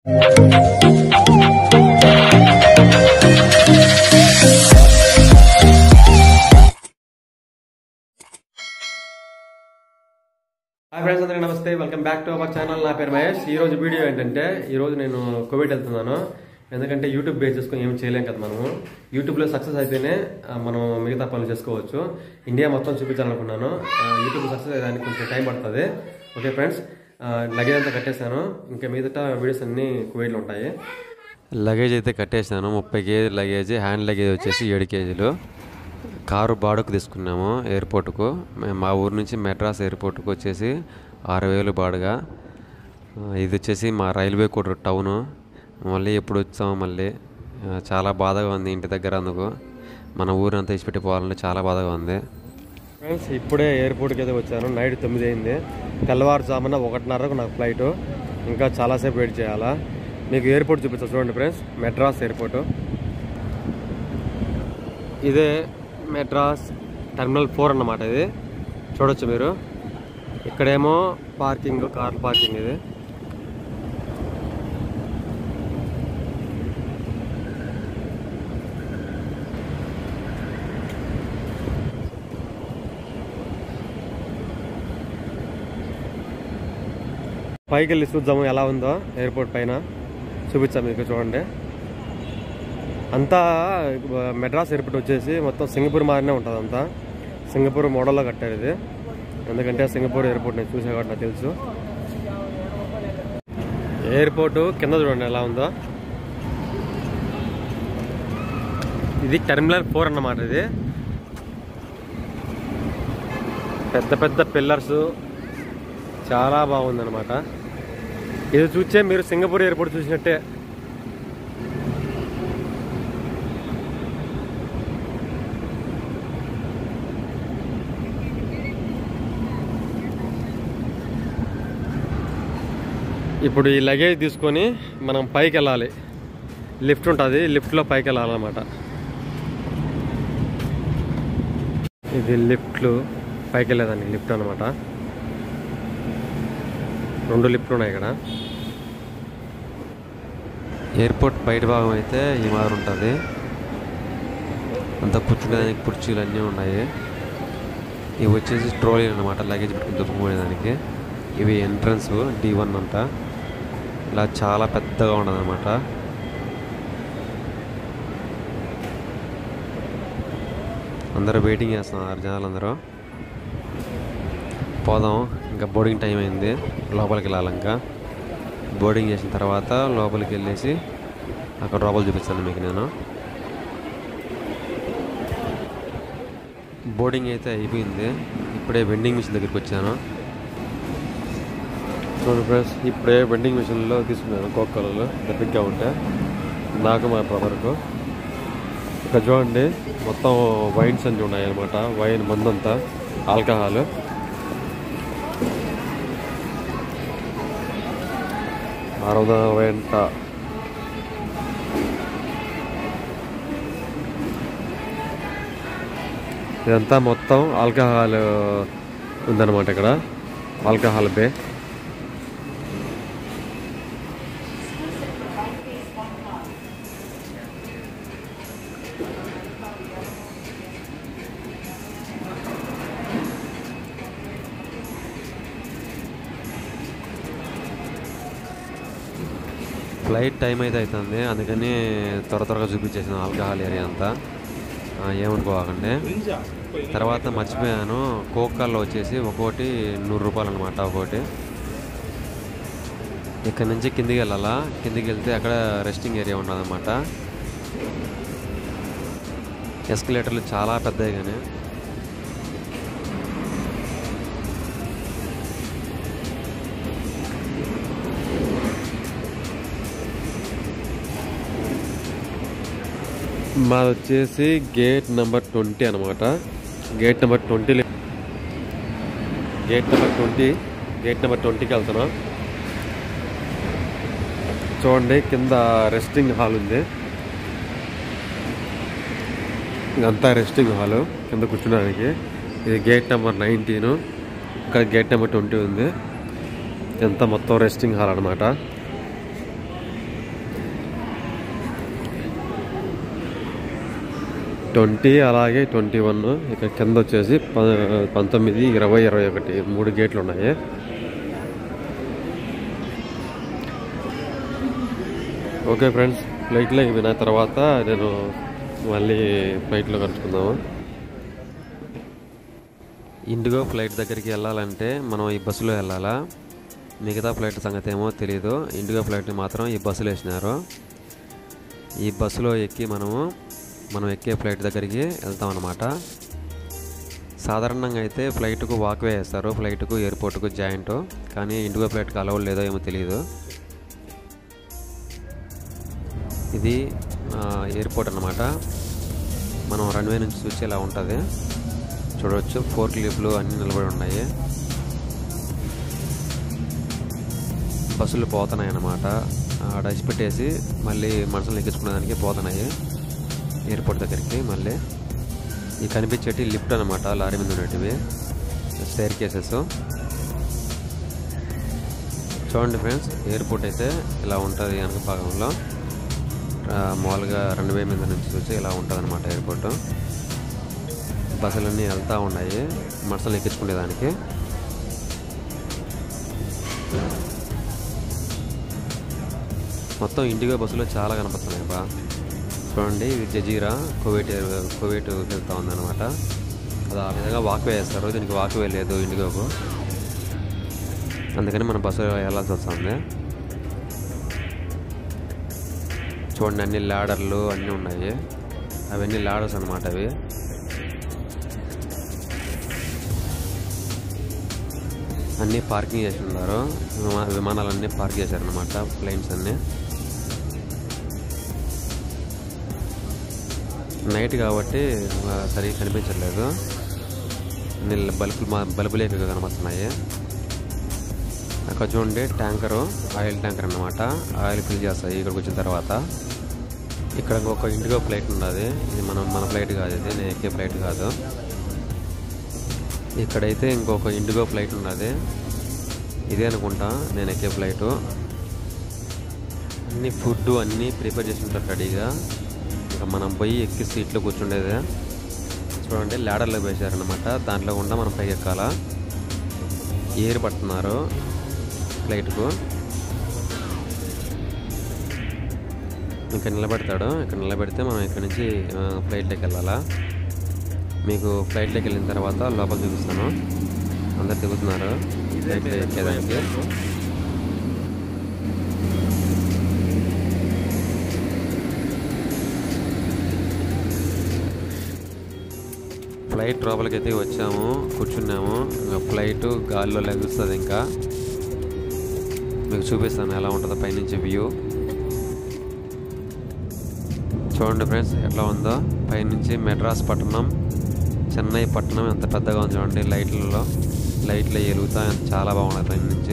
hi friends అందరికీ నమస్తే welcome back to our channel నా పేరు మహేష్ ఈ రోజు వీడియో ఏంటంటే ఈ రోజు నేను కోవిడ్ వెళ్తున్నాను ఎందుకంటే యూట్యూబ్ బేస్ చేసుకొని ఏం చేయలేం కదా మనము యూట్యూబ్లో సక్సెస్ అయితేనే ఆ, మనం మిగతా పనులు చేసుకోవచ్చు ఇండియా మొత్తం చూపించాలనుకున్నాను ఆ, యూట్యూబ్ సక్సెస్ అయ్యడానికి కొంచెం టైం పడుతుంది ఓకే ఫ్రెండ్స్ లగేజ్ అంతా కట్టేశాను ఇంకా మిగతా వీడియోస్ అన్నీ కువైట్లో ఉంటాయి లగేజ్ అయితే కట్టేసాను ముప్పై కేజీ లగేజ్ హ్యాండ్ లగేజ్ వచ్చేసి ఏడు కేజీలు కారు బాడుకు తీసుకున్నాము ఎయిర్పోర్ట్కు మేము మా ఊరు నుంచి మెడ్రాస్ ఎయిర్పోర్ట్కి వచ్చేసి ఆరు వేలు బాడుగా ఆ, ఇది వచ్చేసి మా రైల్వే కోట టౌను మళ్ళీ ఎప్పుడు వచ్చాము మళ్ళీ ఆ, చాలా బాధగా ఉంది ఇంటి దగ్గర అందుకు మన ఊరంతా ఇచ్చిపెట్టి పోవాలంటే చాలా బాధగా ఉంది ఫ్రెండ్స్ ఇప్పుడే ఎయిర్పోర్ట్కి అయితే వచ్చాను నైట్ తొమ్మిది అయింది తెల్లవారుజామున ఒకటిన్నరకు నాకు ఫ్లైట్ ఇంకా చాలాసేపు వెయిట్ చేయాలా మీకు ఎయిర్పోర్ట్ చూపిస్తా చూడండి ఫ్రెండ్స్ మెడ్రాస్ ఎయిర్పోర్ట్ ఇదే మెడ్రాస్ టెర్మినల్ ఫోర్ అన్నమాట ఇది చూడొచ్చు మీరు ఇక్కడేమో పార్కింగ్ కార్ పార్కింగ్ ఇది పైకి వెళ్ళి చూద్దాము ఎలా ఉందో ఎయిర్పోర్ట్ పైన చూపించాం మీకు చూడండి అంతా ఆ, మెడ్రాస్ ఎయిర్పోర్ట్ వచ్చేసి మొత్తం సింగపూర్ మారినే ఉంటుంది అంతా సింగపూర్ మోడల్లో కట్టారు ఇది ఎందుకంటే సింగపూర్ ఎయిర్పోర్ట్ నేను చూసా కాబట్టి నాకు తెలుసు ఎయిర్పోర్ట్ కింద చూడండి ఎలా ఉందో ఇది టెర్మినల్ ఫోర్ అన్నమాట ఇది పెద్ద పెద్ద పిల్లర్స్ చాలా బాగుందన్నమాట ఇది చూసే మీరు సింగపూర్ ఎయిర్పోర్ట్ చూసినట్టే ఇప్పుడు ఈ లగేజ్ తీసుకొని మనం పైకి వెళ్ళాలి లిఫ్ట్ ఉంటుంది లిఫ్ట్లో పైకి వెళ్ళాలన్నమాట ఇది లిఫ్ట్లు పైకి వెళ్ళేదానికి లిఫ్ట్ అనమాట రెండు లిఫ్ట్లు ఉన్నాయి ఇక్కడ ఎయిర్పోర్ట్ బయట భాగం అయితే ఈ మాదిరి ఉంటుంది అంతా కూర్చునేదానికి కుర్చీలు అన్నీ ఉన్నాయి ఇవి వచ్చేసి ట్రోలీ అనమాట లగేజ్ పెట్టుకుని దుప్పుకునేదానికి ఇవి ఎంట్రన్స్ డి వన్ అంతా ఇలా చాలా పెద్దగా ఉండదు అనమాట అందరూ వెయిటింగ్ చేస్తున్నారు జనాలందరూ పోదాం ఇంకా బోర్డింగ్ టైం అయింది లోపలికి వెళ్ళాలి ఇంకా బోర్డింగ్ చేసిన తర్వాత లోపలికి వెళ్ళేసి అక్కడ లోపల చూపిస్తాను మీకు నేను బోర్డింగ్ అయితే అయిపోయింది ఇప్పుడే వెండింగ్ మిషన్ దగ్గరికి వచ్చాను చూడండి ఫ్రెండ్స్ ఇప్పుడే వెండింగ్ మిషన్లో తీసుకున్నాను కోక్ కలర్లో దగ్గరగా ఉంటే నాకు మా బ్రదర్కు ఇక్కడ చూడండి మొత్తం వైన్స్ అన్ని ఉన్నాయి అనమాట వైన్ మందంతా ఆల్కహాల్ అరవద వెంట ఇదంతా మొత్తం ఆల్కహాల్ ఉందన్నమాట ఇక్కడ ఆల్కహాల్ బే ఫ్లైట్ టైం అయితే అవుతుంది అందుకని త్వర త్వరగా చూపించేసాను ఆల్కహాల్ ఏరియా అంతా ఆ, ఏమనుకోకండి తర్వాత మర్చిపోయాను కోకాల్లో వచ్చేసి ఒక్కోటి నూరు రూపాయలు అనమాట ఒక్కోటి ఇక్కడ నుంచి కిందికి వెళ్ళాలా కిందికి వెళ్తే అక్కడ రెస్టింగ్ ఏరియా ఉన్నదన్నమాట ఎస్కలేటర్లు చాలా పెద్దవి కానీ మాది వచ్చేసి గేట్ నెంబర్ ట్వంటీ అనమాట gate number twenty gate number twenty gate number ట్వంటీకి వెళ్తున్నాం చూడండి కింద రెస్టింగ్ హాల్ ఉంది ఇదంతా రెస్టింగ్ హాల్ కింద కూర్చోడానికి ఇది గేట్ నెంబర్ నైన్టీన్ ఇక్కడ గేట్ నెంబర్ ట్వంటీ ఉంది ఇదంతా మొత్తం రెస్టింగ్ హాల్ అనమాట ట్వంటీ అలాగే ట్వంటీ వన్ ఇక్కడ కింద వచ్చేసి ప- పంతొమ్మిది ఇరవై ఇరవై ఒకటి మూడు గేట్లు ఉన్నాయి ఓకే ఫ్రెండ్స్ ఫ్లైట్లోకి విన తర్వాత నేను మళ్ళీ ఫ్లైట్లో కలుసుకుందాము ఇండిగో ఫ్లైట్ దగ్గరికి వెళ్ళాలంటే మనం ఈ బస్సులో వెళ్ళాలా మిగతా ఫ్లైట్ సంగతి ఏమో తెలియదు ఇండిగో ఫ్లైట్ని మాత్రం ఈ బస్సులో వేసినారు ఈ బస్సులో ఎక్కి మనము మనం ఎక్కే ఫ్లైట్ దగ్గరికి వెళ్తాం అన్నమాట సాధారణంగా అయితే ఫ్లైట్కు వాక్వే వేస్తారు ఫ్లైట్కు ఎయిర్పోర్ట్కు జాయింట్ కానీ ఇండిగో ఫ్లైట్కి అలౌడ్ లేదో ఏమో తెలియదు ఇది ఆ, ఎయిర్పోర్ట్ అన్నమాట మనం రన్వే నుంచి చూసి ఇలా ఉంటుంది చూడవచ్చు ఫోర్ క్లిప్లు అన్నీ నిలబడి ఉన్నాయి బస్సులు పోతున్నాయి అన్నమాట ఆడ ఇచ్చి పెట్టేసి మళ్ళీ మనుషులు ఎక్కించుకునేదానికి పోతున్నాయి ఎయిర్పోర్ట్ దగ్గరికి మళ్ళీ ఈ కనిపించేటి లిఫ్ట్ అనమాట లారీ మీద ఉన్నటివి స్టైర్ కేసెస్ చూడండి ఫ్రెండ్స్ ఎయిర్పోర్ట్ అయితే ఇలా ఉంటుంది వెనక భాగంలో ఆ, మామూలుగా రన్వే మీద నుంచి చూసి ఇలా ఉంటుంది అనమాట ఎయిర్పోర్ట్ బస్సులన్నీ వెళ్తూ ఉన్నాయి మనుషులు ఎక్కించుకునేదానికి మొత్తం ఇండిగో బస్సులో చాలా కనపడుతున్నాయి బా చూడండి ఇది జజీరా కువైట్ ఎయిర్- కువైట్ వెళ్తూ ఉందన్నమాట అది ఆ విధంగా వాక్వే వేస్తారు దీనికి వాక్వే లేదు ఇండిగోకు అందుకని మన బస్సు వెళ్ళాల్సి వస్తుంది చూడండి అన్ని ల్యాడర్లు అన్నీ ఉన్నాయి అవన్నీ ల్యాడర్స్ అనమాట అవి అన్నీ పార్కింగ్ చేసి ఉన్నారు విమా- విమానాలన్నీ పార్క్ చేశారనమాట ప్లేన్స్ అన్నీ నైట్ కాబట్టి ఆ, సరిగ్గా కనిపించట్లేదు నీళ్ళ బల్బులు మా బల్బులు ఎక్కువగా కనబడుతున్నాయి అక్కడ చూడండి ట్యాంకరు ఆయిల్ ట్యాంకర్ అన్నమాట ఆయిల్ ఫిల్ చేస్తాయి ఇక్కడికి వచ్చిన తర్వాత ఇక్కడ ఒక ఇండిగో ఫ్లైట్ ఉన్నది ఇది మనం మన ఫ్లైట్ కాదు ఇది నేను ఎక్కే ఫ్లైట్ కాదు ఇక్కడైతే ఇంకొక ఇండిగో ఫ్లైట్ ఉన్నది ఇదే అనుకుంటా నేను ఎక్కే ఫ్లైటు అన్ని ఫుడ్ అన్నీ ప్రిపేర్ చేసి ఉంటారు రెడీగా ఇక మనం పోయి ఎక్కి సీట్లో కూర్చుండేదే చూడండి ల్యాడర్లో వేశారనమాట దాంట్లో గుండా మనం పైకి ఎక్కాలా ఏరు పడుతున్నారు ఫ్లైట్కు ఇక్కడ నిలబెడతాడు ఇక్కడ నిలబెడితే మనం ఇక్కడ నుంచి ఆ, ఫ్లైట్లోకి వెళ్ళాలా మీకు ఫ్లైట్లోకి వెళ్ళిన తర్వాత లోపల చూపిస్తాను అందరు దిగుతున్నారు ఫ్లైట్లో ఎక్కేదానికి ఫ్లైట్ లోపలికి అయితే వచ్చాము కూర్చున్నాము ఇంకా ఫ్లైట్ గాలిలో లెగుస్తుంది ఇంకా మీకు చూపిస్తాను ఎలా ఉంటుందో పైనుంచి వ్యూ చూడండి ఫ్రెండ్స్ ఎట్లా ఉందో పైనుంచి మెడ్రాస్ పట్టణం చెన్నై పట్టణం ఎంత పెద్దగా ఉంది చూడండి లైట్లలో లైట్లు వెలుగుతా చాలా బాగున్నాయి పైన నుంచి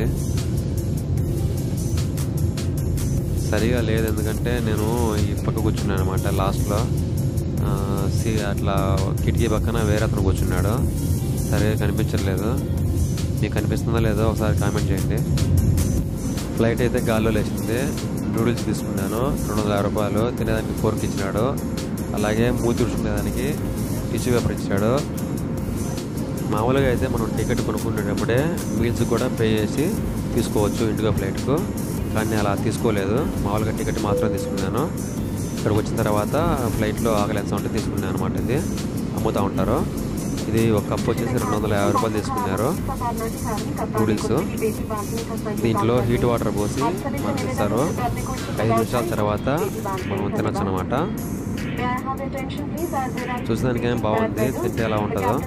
సరిగా లేదు ఎందుకంటే నేను ఈ పక్క కూర్చున్నాను అనమాట లాస్ట్లో సి అట్లా కిటికీ పక్కన వేరే అతను కూర్చున్నాడు సరిగా కనిపించట్లేదు మీకు కనిపిస్తుందో లేదో ఒకసారి కామెంట్ చేయండి ఫ్లైట్ అయితే గాల్లో లేచింది నూడిల్స్ తీసుకున్నాను రెండు వందల యాభై రూపాయలు తినేదానికి ఫోర్క్ ఇచ్చినాడు అలాగే మూతి తుడుచుకునేదానికి టిష్యూ పేపర్ ఇచ్చాడు మామూలుగా అయితే మనం టికెట్ కొనుక్కునేటప్పుడే మీల్స్ కూడా పే చేసి తీసుకోవచ్చు ఇండిగో ఫ్లైట్కు కానీ అలా తీసుకోలేదు మామూలుగా టికెట్ మాత్రం తీసుకున్నాను ఇక్కడికి వచ్చిన తర్వాత ఫ్లైట్లో ఆకలి ఎంత ఉంటే తీసుకున్నాను అనమాట ఇది అమ్ముతూ ఉంటారు ఇది ఒక కప్ వచ్చేసి రెండు వందల యాభై రూపాయలు తీసుకున్నారు నూడిల్స్ దీంట్లో హీట్ వాటర్ పోసి మనకి ఇస్తారు ఐదు నిమిషాల తర్వాత మనం తినొచ్చు అనమాట చూసేదానికి ఏం బాగుంది తింటే ఎలా ఉంటుందో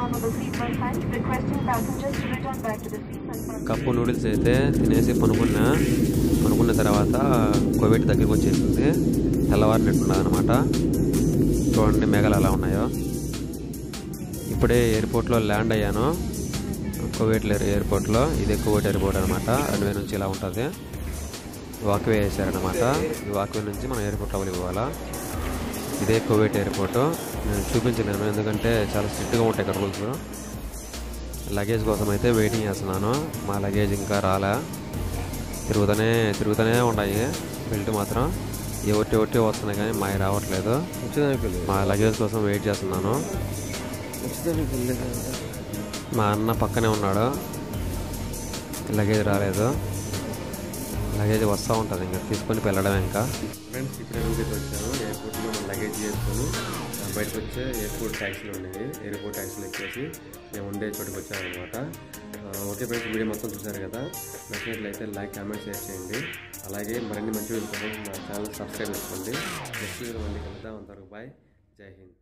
కప్పు నూడిల్స్ అయితే తినేసి పనుకున్నా పనుకున్న తర్వాత కోవిడ్ దగ్గరికి వచ్చేసింది తెల్లవారినట్టున్నది అనమాట చూడండి మేఘాలు ఎలా ఉన్నాయో ఇప్పుడే ఎయిర్పోర్ట్లో ల్యాండ్ అయ్యాను కువైట్ ఎయిర్పోర్ట్లో ఇదే కువైట్ ఎయిర్పోర్ట్ అనమాట రన్వే నుంచి ఇలా ఉంటుంది వాక్వే వేసారనమాట ఈ వాక్వే నుంచి మనం ఎయిర్పోర్ట్ లోపలికి పోవాలా ఇదే కువైట్ ఎయిర్పోర్ట్ నేను చూపించలేను ఎందుకంటే చాలా స్ట్రిక్ట్గా ఉంటాయి ఇక్కడ రూల్స్ లగేజ్ కోసం అయితే వెయిటింగ్ చేస్తున్నాను మా లగేజ్ ఇంకా రాలే తిరుగుతూనే తిరుగుతూనే ఉన్నాయి బెల్ట్ మాత్రం ఒకటి ఒకటి వస్తున్నాయి కానీ మావి రావట్లేదు వచ్చేదానికి వెళ్ళి మా లగేజ్ కోసం వెయిట్ చేస్తున్నాను వచ్చేదానికి వెళ్ళి మా అన్న పక్కనే ఉన్నాడు లగేజ్ రాలేదు లగేజ్ వస్తూ ఉంటుంది ఇంకా తీసుకొని వెళ్ళడం ఇంకా ఫ్రెండ్స్ ఇప్పుడే రూమ్కి వచ్చాను ఎయిర్పోర్ట్లో మన లగేజ్ చేసుకొని ఆ, బయటకు వచ్చే ఎయిర్పోర్ట్ ట్యాక్సీలు ఉన్నాయి ఎయిర్పోర్ట్ ట్యాక్సీలు ఎక్కేసి మేము ఉండే చోటుకి వచ్చామన్నమాట ఆ, ఓకే ఫ్రెండ్స్ వీడియో మొత్తం చూసారు కదా నచ్చినట్లయితే లైక్ కామెంట్ షేర్ చేయండి అలాగే మరిన్ని మంచి వీడియో కోసం నా ఛానల్ సబ్స్క్రైబ్ చేసుకోండి నెక్స్ట్ వీడియో మళ్ళీ కలుద్దాం అంతవరకు బాయ్ జై హింద్